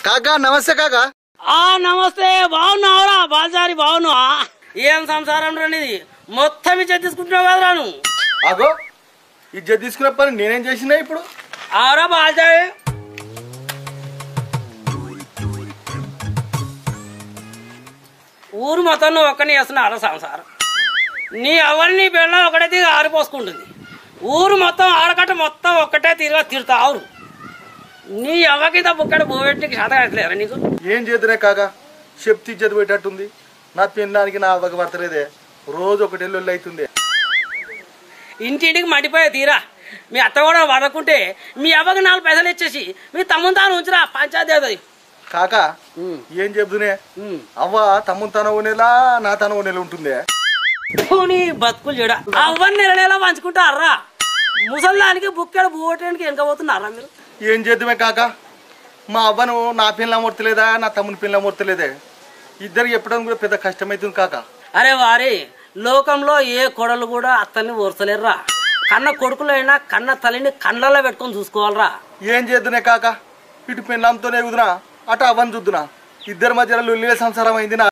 కాకా నమస్తే కాకా ఆ నమస్తే బాగున్నావురా బాల్సారి బాగున్నావా ఏం సంసారం రానిది మొత్తం ఇచ్చే తీసుకుంటున్నావు కదరా నువ్వు అగో ఇజ్జత్ తీసుకునే పని నేనేం చేసినా ఇప్పుడు ఆరా బాల్సారి ఊరు మొత్తం నువ్వు ఒక్కని చేస్తున్నావు సంసారం నీ ఎవరిని పెళ్ళ ఒకటే తీరు ఆరిపోసుకుంటుంది ఊరు మొత్తం ఆడకట్ట మొత్తం ఒక్కటే తీరుగా తిరుతావు నీ ఎవరికింత బుక్కడ బోబెట్టికి శాత కట్టలేరా నీకు ఏం చేద్దునే కాకా చెప్తే ఇజ్జత్ పెట్టేట్టుంది నా పిల్లానికి నా అవ్వక పడతలేదే రోజు ఒకటి ఎల్లు అవుతుంది ఇంటింటికి మండిపోయే తీరా మీ అత్త కూడా వదకుంటే మీ అవ్వకి నాలుగు పైసలు ఇచ్చేసి మీ తమ్ముని తాను ఉంచురా పంచాయతీ అవుతుంది కాకా ఏం చెప్తునే అవ్వ తమ్ముని తన నెల నా తన నెల ఉంటుందే నీ బతుకులు చూడ అవ్వని నెల నెల పంచుకుంటారా ముసల్దానికి బుక్కెడు బువ్వటానికి వెనకపోతున్నారా మీరు ఏం చేద్దామే కాకా మా అవ్వను నా పిల్ల మొడతలేదా నా తమ్ముని పిల్ల మొడతలేదే ఇద్దరు చెప్పడం కూడా పెద్ద కష్టమవుతుంది కాకా అరే వారి లోకంలో ఏ కొడలు కూడా అత్తల్ని ఓర్చలేరురా కన్న కొడుకులైనా కన్న తల్లిని కండ్లలో పెట్టుకొని చూసుకోవాలరా ఏం చేద్దునే కాకా ఇటు పిల్లంతోనే ఎగుదునా అటు అవ్వని చూద్దునా ఇద్దరి మధ్యలో లొల్లిలే సంసారం అయింది నా